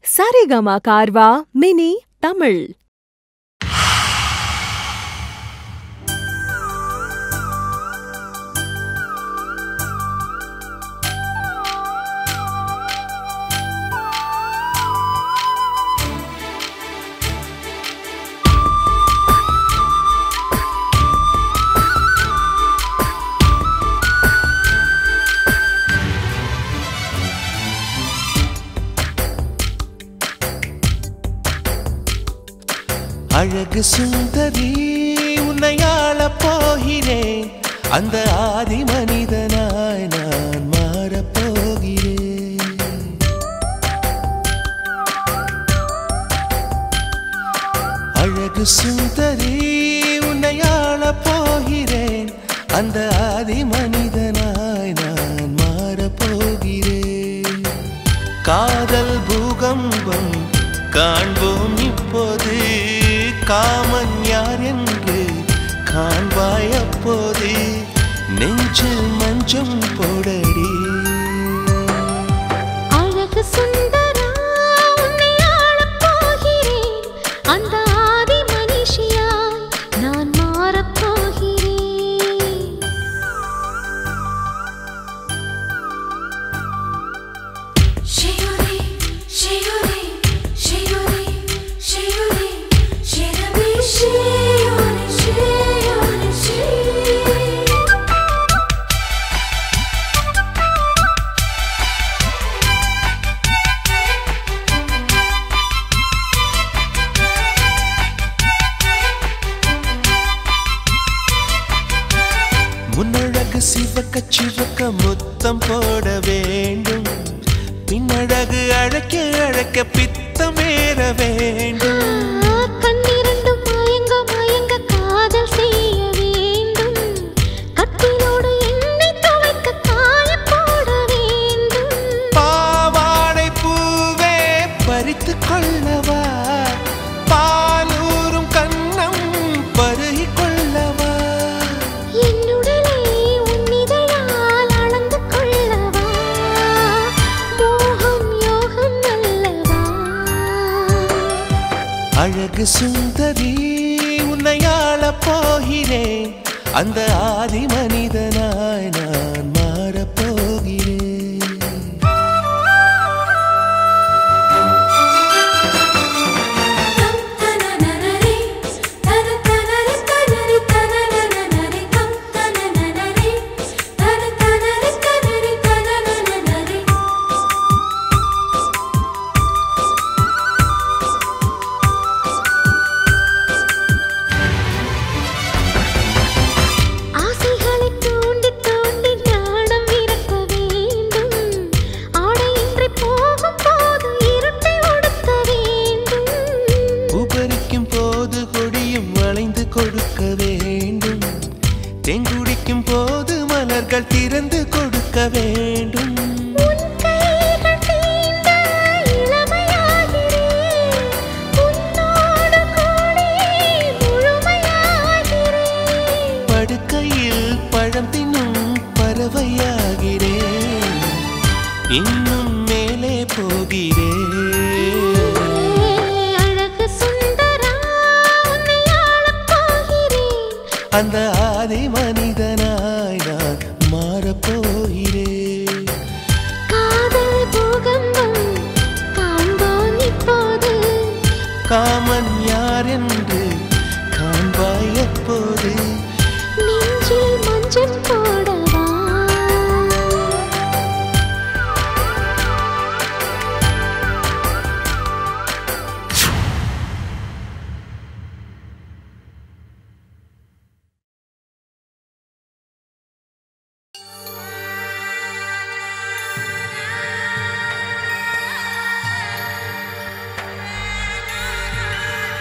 Saregama கார்வா mini Tamil அழகு சுந்தரி உன்னை ஆளப் போகிறேன் அந்த ஆதி மனிதனாய் நான் மாறப் போகிறேன் அழகு சுந்தரி உன்னை ஆளப் போகிறேன் அந்த ஆதி மனிதனாய் நான் மாறப் போகிறேன் காதல் பூகம்பம் காண்போம் இப்போது காமன் யார் என்று காண்பாய் அப்போது நெஞ்சில் மஞ்சம் போடடி அழகு சுந்தரா உன்னை ஆளப் போகிறேன் அந்த ஆதி மனுஷியாய் நான் மாறப் போகிறேன் Sheyuri, Sheyuri, Sheyuri, Sheyuri, Sheyuri, Sheyuri, Sheyuri, Sheyuri. முன்னழகு சிவக்க சிவக்க முத்தம் போட வேண்டும் பின்னழகு அழைக்க அழைக்க பித்தமேற வேண்டும் கண்ணிரண்டும் மயங்க மயங்க காதல் செய்ய வேண்டும் கட்டிலோடு எண்ணெய் துவைக்க காய போட வேண்டும் பாவாடை பூவே பறித்து கொள்ளவா பாலூரும் கண்ணம் பருகி கொள்ளவா என்னுடலை உன்னிதழால் அளந்து கொள்ளவா மோகம் யோகம் அல்லவா அழகு சுந்தரி உன்னை ஆளப் போகிறேன் அந்த ஆதி மனிதனாய் நான் மாறப் போகிறேன் Tam tananare, tana tanare, tanare, tananare, tam tananare, tana tanare, tanare, tananare. ஆசைகளை தூண்டி தூண்டி நாணம் விரட்ட வேண்டும் ஆடையின்றி போகும் போது இருட்டை உடுத்த வேண்டும் உபரிக்கும் போது கொடியும் வளைந்து கொடுக்க வேண்டும் தெங்குடிக்கும் போது மலர்கள் திறந்து கொடுக்க வேண்டும் உன் கைகள் தீண்ட இளமையாகிறேன் உன்னோடு கூடி முழுமையாகிறேன் படுக்கையில் பழம் தின்னும் பறவையாகிறேன் இன்னும் மேலே போகிறேன் அழகு சுந்தரா உன்னை ஆளப் போகிறேன் அந்த ஆதி மனிதனாய் நான் மாறப்போகிறேன் காதல் பூகம்பம் காண்போம் இப்போது காமன் யார் என்று காண்பாய் எப்போது நெஞ்சில் மஞ்சள் போடவா Thank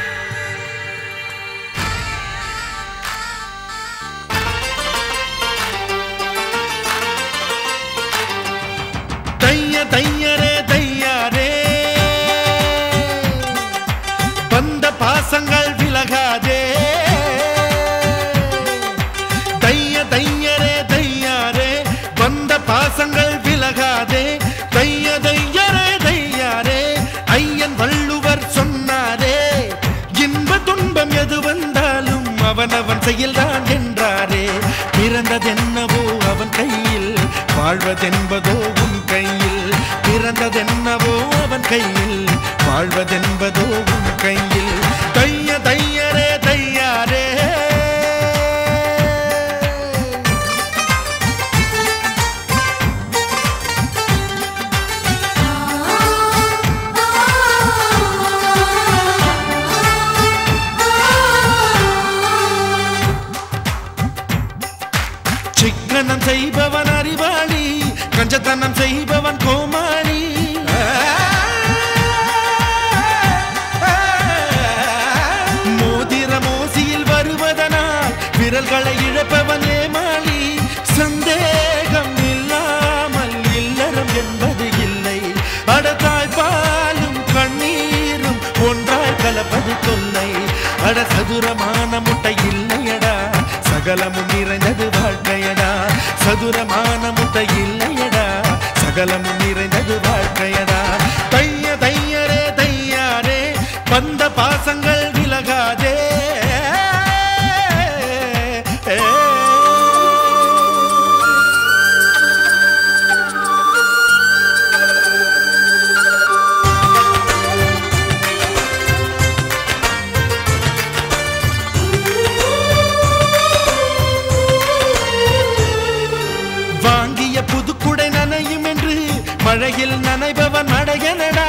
செயல்தான் என்றாரே பிறந்ததென்னவோ அவன் கையில் வாழ்வதென்பதோ உன் கையில் பிறந்ததென்னவோ அவன் கையில் வாழ்வதென்பதோ உன் கையில் தைய தையரே தையாரே சிக்கனம் செய்பவன் அறிவாளி கஞ்சத்தனம் செய்பவன் கோமாளி மோதிர மோசியில் வருவதனால் விரல்களை இழப்பவன் ஏமாளி சந்தேகம் இல்லாமல் இல்லறம் என்பது இல்லை அடத்தாய் பாலும் கண்ணீரும் ஒன்றாய் கலப்பது தொல்லை அட சதுரமான முட்டை இல்லையடா சகலமும் நிறைந்தது வாழ்க்கையடா சதுரமான முட்டை இல்லையடா சகலமும் நிறைந்தது வாழ்க்கையடா தைய தையரே தையாரே வந்த பாசங்கள் விலகாதே வாங்கிய புதுக்குடை நனையும் என்று மழையில் நனைபவன் மடையனடா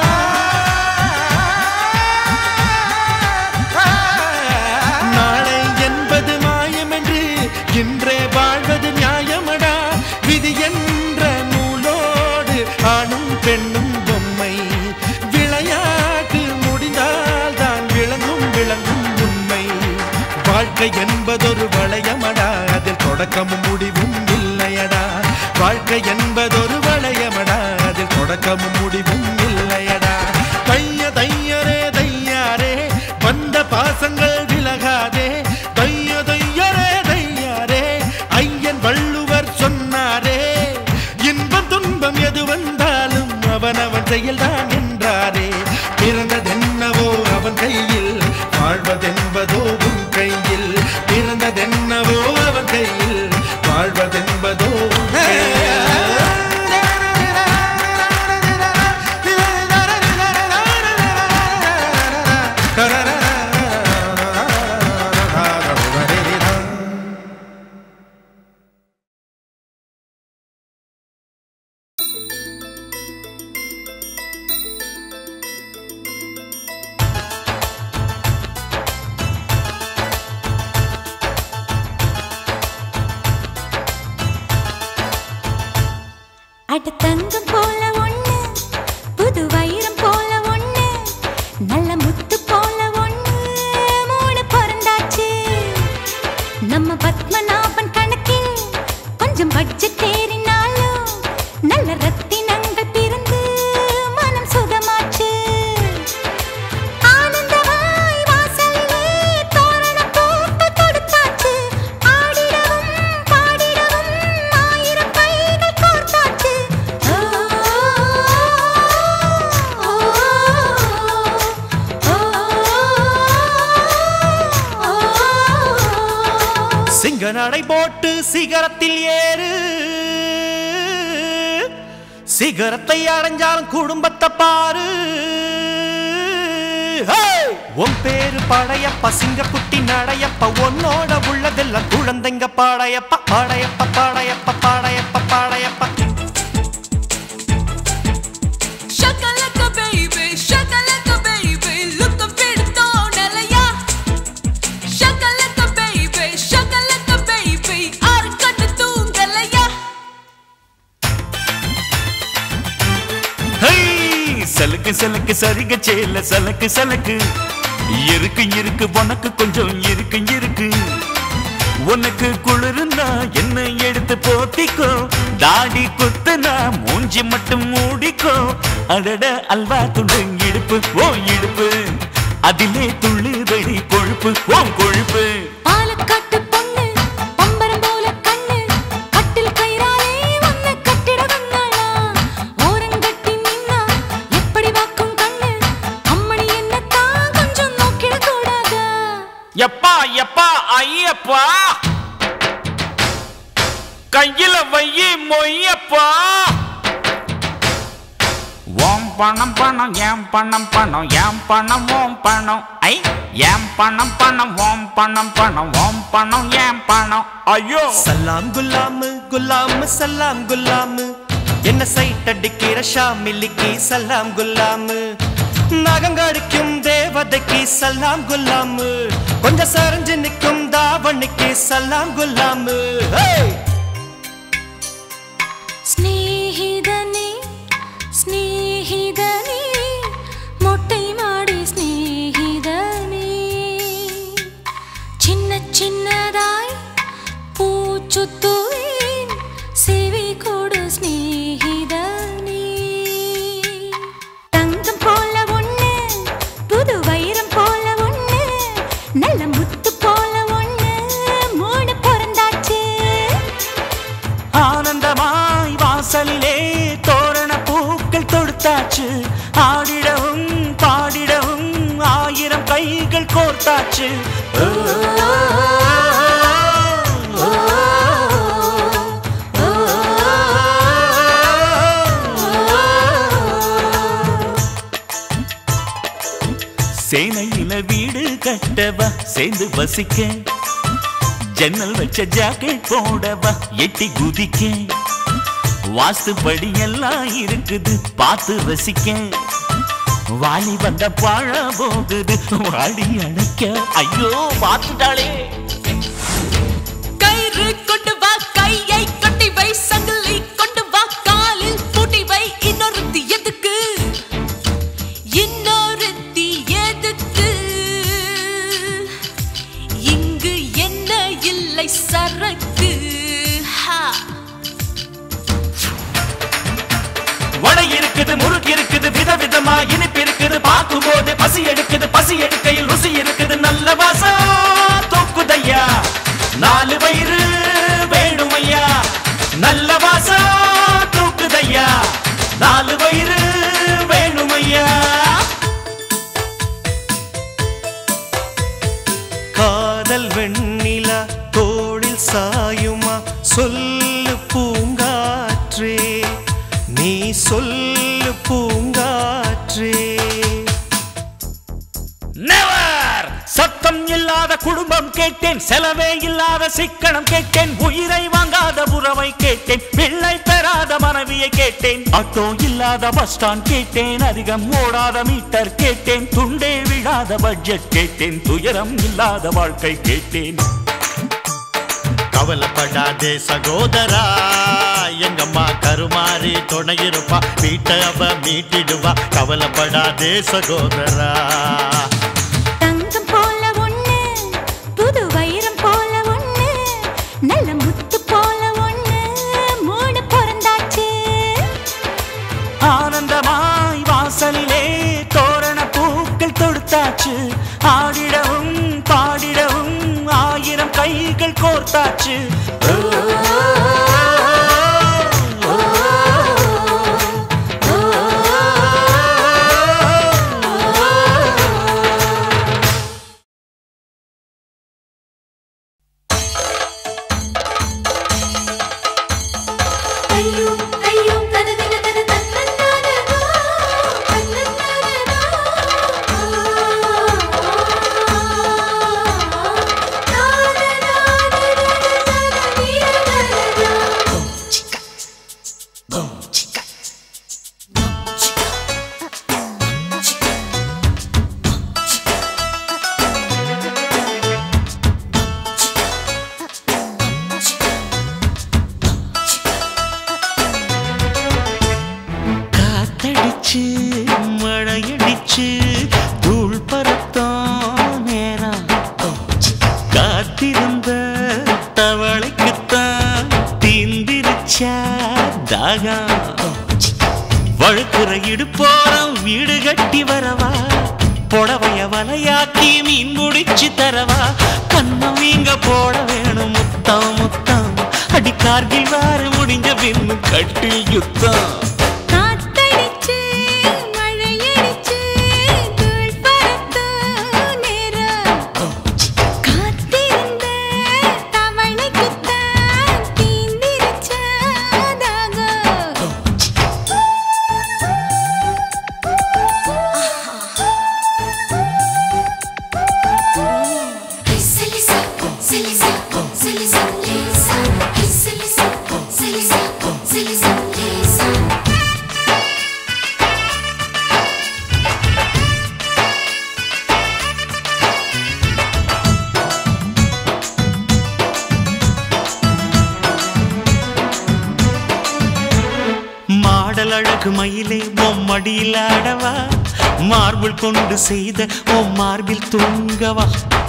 நாளை என்பது மாயம் என்று இன்றே வாழ்வது நியாயமடா விதி என்ற நூலோடு ஆணும் பெண்ணும் பொம்மை விளையாட்டு முடிந்தால் தான் விளங்கும் விளங்கும் உண்மை வாழ்க்கை என்பதொரு வளையமடா அதில் தொடக்கமும் முடிவும் இல்லையடா வாழ்க்கை என்பதொரு வளையமடா அதில் தொடக்கமும் முடிவும் இல்லையடா தைய தையரே தையாரே வந்த பாசங்கள் விலகாதே தைய தையரே தையாரே ஐயன் வள்ளுவர் சொன்னாரே இன்பம் துன்பம் எது வந்தாலும் அவனவன் செயல்தான் என்றாரே பிறந்ததென்னவோ அவன் கையில் வாழ்வதென்பதோ உன் கையில் பிறந்ததென்னவோ அவன் கையில் வாழ்வதென்பதோ உன் கையில் அட தங்கம் போல ஒண்ணு புது வைரம் போல ஒண்ணு நல்ல முத்து போல ஒண்ணு மூணு பிறந்தாச்சு நம்ம பத்மநாபன் கணக்கில் கொஞ்சம் பட்ஜெட் ஏறினாலும் நல்ல ரத்தினங்கள் பிறந்து மனம் சுகமாச்சு ஆனந்தமாய் வாசலிலே தோரணம் போட்டு தொடுத்தாச்சு ஆடிடவும் பாடிடவும் ஆயிரம் கைகள் கோர்த்தாச்சு ஓ ஓ ஓ சிங்க நடை போட்டு சிகரத்தில் ஏறு சிகரத்தை அடைஞ்சாலும் குடும்பத்தை பாரு ஹே! உன் பேரு படையப்ப சிங்கக்குட்டி நடையப்ப உன்னோட உள்ளதெல்லாம் குழந்தைங்க Padayappa Padayappa Padayappa Padayappa Padayappa Shakalaka baby, shakalaka baby, look a bit tonelaya. Shakalaka baby, shakalaka baby, arkatu tungalaya. ஹை! சலுக்கு சலுக்கு சரிக சேல சலக்கு சலக்கு இருக்கு இருக்கு உனக்கு கொஞ்சம் இருக்கு இருக்கு உனக்கு குளிருந்தா என்ன எடுத்து போத்திக்கோ தாடி குத்துனா மூஞ்சி மட்டும் மூடிக்கோ அடட அல்வா துண்டு இடுப்பு ஓ இடுப்பு அதிலே துள்ளுதடி கொழுப்பு ஓ கொழுப்பு பாலக்காட்டு பொண்ணு பம்பரம் போல கண்ணு கட்டில் கயிறாலே உன்னை கட்டிட வந்தாளா ஓரங்கட்டி நின்னா எப்படி வாக்கும் கண்ணு அம்மணி என்னத்தான் கொஞ்சம் நோக்கிட கூடாதா எப்பா எப்பா ஐயப்பா கையில வையி மொய்யப்பா ஓம் பணம் பணம் ஏம் பணம் பணம் ஏம் பணம் ஓம் பணம் ஐ ஏம் பணம் பணம் ஓம் பணம் பணம் ஓம் பணம் ஏம் பணம் ஐயோ சலாம் குல்லாமு குல்லாமு சலாம் குல்லாமு என்ன சைட் அடிக்கிற ஷாமிலிக்கு சலாம் குல்லாமு நகங்கடிக்கும் தேவதைக்கு சலாம் குல்லாமு கொஞ்சம் சரிஞ்சு நிற்கும் தாவணிக்கு சலாம் குல்லாமு ஹேய்! സ്നേഹിതനേ സ്നേഹിതനേ മൊട്ടை മാടി സ്നേഹിതനേ ചിന്ന ചിന്നതായി പൂച്ചുത്തുവേൻ செவி கொடு ஸ்நேகிதனே தங்கம் போல ஒண்ணு புது வைரம் போல ஒண்ணு நல்ல முத்து போல ஒண்ணு மூணு பிறந்தாச்சு ஆனந்தமாய் வாசலிலே தோரண பூக்கள் தொடுத்தாச்சு ஆடிடவும் பாடிடவும் ஆயிரம் கைகள் கோர்த்தாச்சு சேனையில வீடு கட்டவா சேர்ந்து வசிக்க ஜன்னல் வச்ச ஜாக்கெட் போடவா எட்டி குதிக்க வாஸ்துப்படி எல்லாம் இருக்குது பார்த்து ரசிக்க வாலி வந்த பாழ போகுது வாடி அணைக்க ஐயோ பார்த்துட்டாளே கயிறு கொண்டு வா கையை கட்டி வை சங்கிலி கொண்டு வா காலில் பூட்டி வை இன்னொருத்தி எதுக்கு இன்னொருத்தி எதுக்கு இங்கு என்ன இல்லை சரக்கு ஹா வடை இருக்குது முறுக்கு இருக்குது விதவிதமா இனிப்பு இருக்குது பார்க்கும்போது பசி எடுக்குது பசி எடுக்கையில் ருசி இருக்குது நல்ல வாசம் தூக்குதையா நாலு வயிறு வேணுமையா நல்ல வாசம் தூக்குதையா நாலு வயிறு வேணுமையா காதல் வெண்ணிலா தோளில் சாயுமா சொல்லு பூங்காற்றே நீ சொல்லு பூங்காற்றே நெவர் சத்தம் இல்லாத குடும்பம் கேட்டேன் செலவே இல்லாத சிக்கனம் கேட்டேன் உயிரை வாங்காத உறவை கேட்டேன் பிள்ளை பெறாத மனைவியை கேட்டேன் ஆட்டோ இல்லாத பஸ் ஸ்டாண்ட் கேட்டேன் அதிகம் ஓடாத மீட்டர் கேட்டேன் துண்டே விழாத பட்ஜெட் கேட்டேன் துயரம் இல்லாத வாழ்க்கை கேட்டேன் கவலைப்படாதே சகோதரா எங்கம்மா கருமாறி துணையிருப்பா வீட்டை அவ மீட்டிடுவா கவலைப்படாதே சகோதரா தங்கம் போல ஒண்ணு புது வைரம் போல ஒண்ணு நல்ல முத்து போல ஒண்ணு மூணு பிறந்தாச்சு ஆனந்தமாய் வாசலிலே தோரண பூக்கள் தொடுத்தாச்சு ஆடிடவும் பாடிடவும் ஆயிரம் கைகள் கோர்த்தாச்சு ஐயோ ஐயோ தனதின தன தன்னன்னானனா தன்னன்னானனா காத்தடிச்சு மழையடிச்சு தூள் பறத்தோம் நேரம் காத்திருந்த தவளைக்குத்தான் தீந்திருச்சா தாகம் வழுக்குற இடுப்போரம் வீடு கட்டி வரவா புடவைய வலையாக்கி மீன் முடிச்சு தரவா கண்ணம் இங்க போட வேணும் முத்தம் முத்தம் அடி கார்கில் வார முடிஞ்ச பின்னு கட்டில் யுத்தம் காத்தடிச்சு மழையடிச்சு தூள் பறத்த நேரம் காத்திருந்த மணக்கு மயிலே உன் மடியில் ஆடவா மார்பிள் கொண்டு செய்த உன் மார்பில் தூங்கவா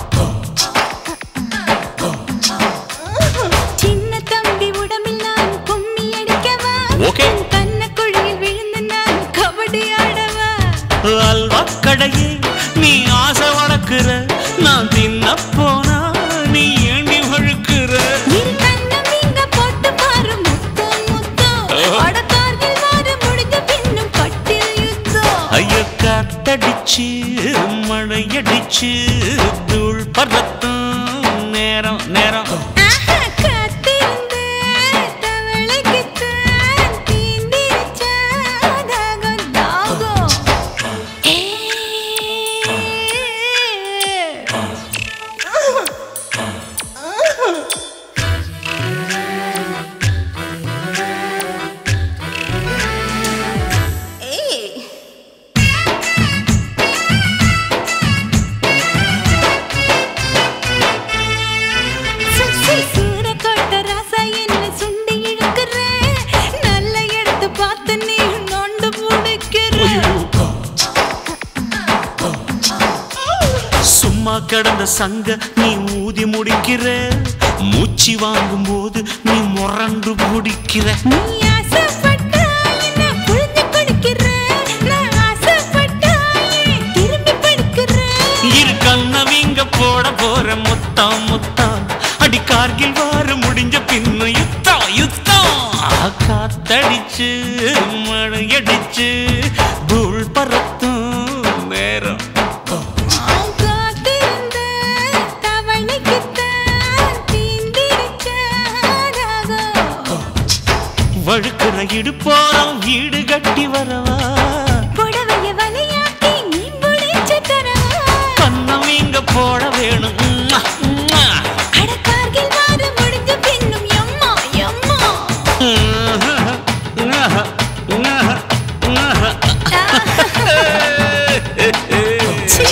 சின்ன தம்பி உடம்பில் நான் கும்மி அடிக்கவா Okay. உன் கன்னக்குழியில் விழுந்து நான் கபடி ஆடவா அல்வா கடையே நீ ஆசை வளர்க்குற நான் தின்ன போனா நீ ஏண்டி வழுக்குற இரு கண்ணம் இங்க போட்டு பாரு முத்தம் முத்தம் அடக்கார்கள் வார முடிஞ்ச பின்னும் கட்டில் யுத்தம் ஐயோ காத்தடிச்சு மழையடிச்சு தூள் பறத்தும் நேரம் நேரம் ஆஹா, காத்திருந்து தவளைக்குத்தான் தீண்டிருச்ச தாகம் தாகம். ஏய். சுசி சூரக்கோட்டை ராசா என்ன சுண்டி இழுக்கிற. நல்ல இடத்தை பார்த்து நீ நொண்டு பிடிக்கிற. சும்மா கிடந்த சங்க நீ ஊதி முடிக்கிற மூச்சு வாங்கும் போது நீ முரண்டு பிடிக்கிற நீ ஆசைப்பட்டா என்ன புழிஞ்சு குடிக்கிற. நான் ஆசைப்பட்டா ஏன் திரும்பி படுக்கிற. இரு கண்ணவிங்க போட போற முத்தம் முத்தம் அடி கார்கில் வார முடிஞ்ச பின்னு யுத்தம் யுத்தம் காத்தடிச்சு மழையடிச்சு தூள் பறத்தும் நேரம் நான் காத்திருந்த தவளைக்குத்தான் தீண்டிருச்ச தாகம். வழுக்கிற இடுப்போரம் வீடு கட்டி வரவா புடவைய வலையாக்கி மீன் பிடிச்சு தரவா கண்ணம் இங்க போட வேணும் உம்மா, உம்மா. அடக்கார்கில் வார முடிஞ்ச பின்னும் எம்மா எம்மா சீ.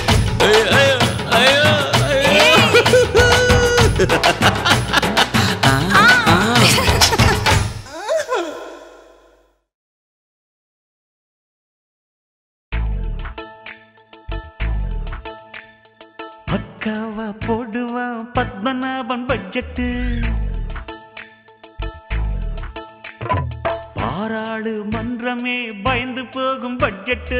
பக்காவா போடுவான் பத்மநாபன் பட்ஜெட்டு பாராடு மன்றமே பயந்து போகும் பட்ஜெட்டு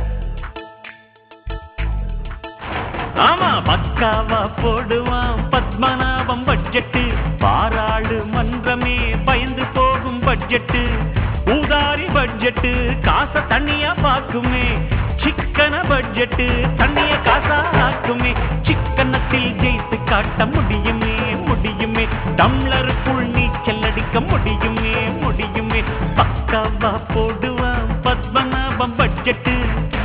ஆமா பக்காவா போடுவான் பத்மநாபம் பட்ஜெட்டு பாராடு மன்றமே பயந்து போகும் பட்ஜெட்டு ஊதாரி பட்ஜெட்டு காசை தண்ணியா பாக்குமே சிக்கன பட்ஜெட்டு தண்ணிய காசா ஆக்குமே சிக்கனத்தில் ஜெயித்து காட்ட முடியுமே முடியுமே டம்ளருக்குள் நீச்சல் அடிக்க முடியுமே முடியுமே பக்காவா போடுவான் பத்மநாபம் பட்ஜெட்டு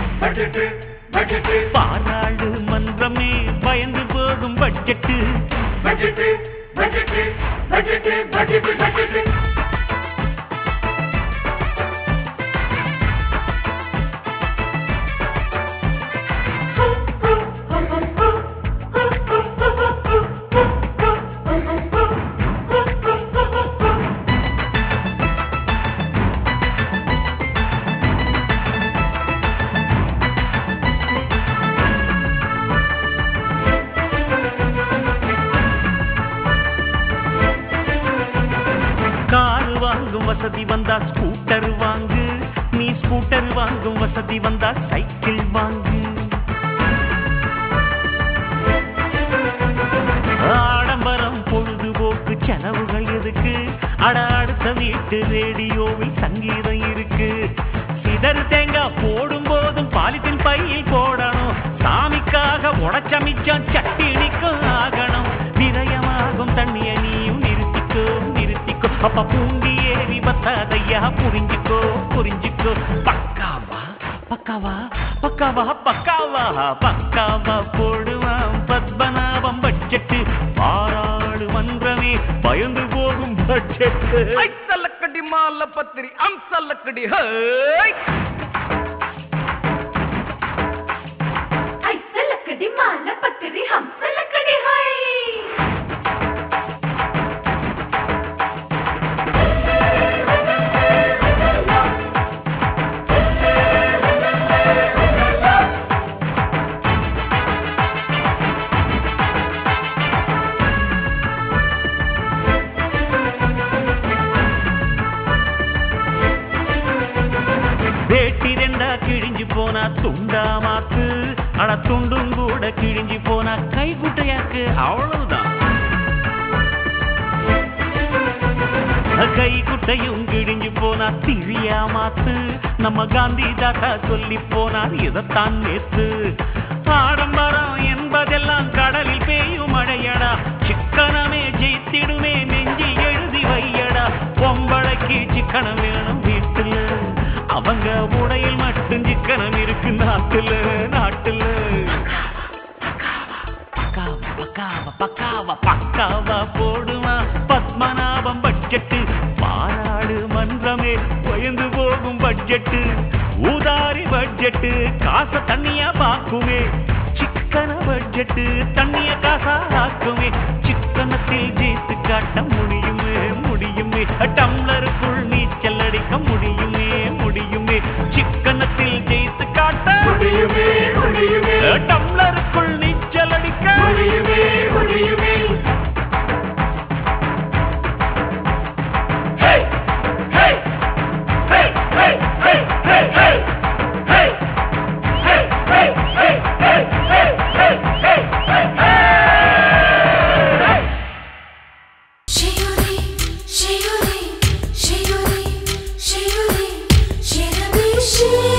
பாராளு மன்றமே பயந்து போகும் பட்ஜெட்டு காரு வாங்கும் வசதி வந்தா ஸ்கூட்டர் வாங்கு நீ ஸ்கூட்டர் வாங்கும் வசதி வந்தா சைக்கிள் வாங்கு ஆடம்பரம் பொழுதுபோக்கு செலவுகள் எதுக்கு அட அடுத்த வீட்டு ரேடியோவில் சங்கீதம் இருக்கு சிதறு தேங்காய் போடும் போதும் பாலித்தின் பையில் போடணும் சாமிக்காக உடைச்ச மிச்சம் சட்டினிக்கும் ஆகணும் விரயமாகும் தண்ணிய நீயும் நிறுத்திக்கோ நிறுத்திக்கோ அப்ப பூண்டி ஏறி பத்தாதையா புரிஞ்சுக்கோ புரிஞ்சுக்கோ பக்காவா பக்காவா பக்காவா பக்காவா பக்காவா போடுவான் பத்மநாபம் பட்ஜெட்டு பாராளு மன்றமே பயந்து போகும் பட்ஜெட்டு ஐசல்லக்கடி மால பத்திரி அம்சல்லக்கடி ஹை ஐசலக்கடி மால பத்திரி ஹம்சலக்கடி ஹை துண்டா மாத்து அட துண்டும் கூட கிழிஞ்சி போனா கை குட்டையாக்கு அவ்வளவுதான் கை குட்டையும் கிழிஞ்சு போனா திரியா மாத்து நம்ம காந்தி தாத்தா சொல்லி போனார் இதைத்தான் நேத்து ஆடம்பரம் என்பதெல்லாம் கடலில் பெய்யும் மழையடா சிக்கனமே ஜெயித்திடுமே நெஞ்சி எழுதி வையடா பொம்பளைக்கு சிக்கனம் வேணும் வீட்டுல அவங்க உடையில் மட்டும் சிக்கனம் இருக்கு நாட்டுல நாட்டுல பக்காவா பக்காவா பக்காவா பக்காவா போடுமா பத்மநாபம் பட்ஜெட்டு பாராடு மன்றமே பயந்து போகும் பட்ஜெட்டு ஊதாரி பட்ஜெட்டு காசை தண்ணியா பாக்குமே சிக்கன பட்ஜெட்டு தண்ணிய காசா ஆக்குமே சிக்கனத்தில் ஜெயித்து காட்ட முடியுமே முடியுமே டம்ளருக்குள் நீச்சல் அடிக்க முடியுமே முடியுமே சிக்கனத்தில் ஜெயித்து காட்ட முடியுமே முடியுமே டம்ளருக்குள் நீச்சல் அடிக்க முடியுமே முடியுமே Shayuri, Shayuri, Shayuri, Shayuri, Shayuri, Shayuri.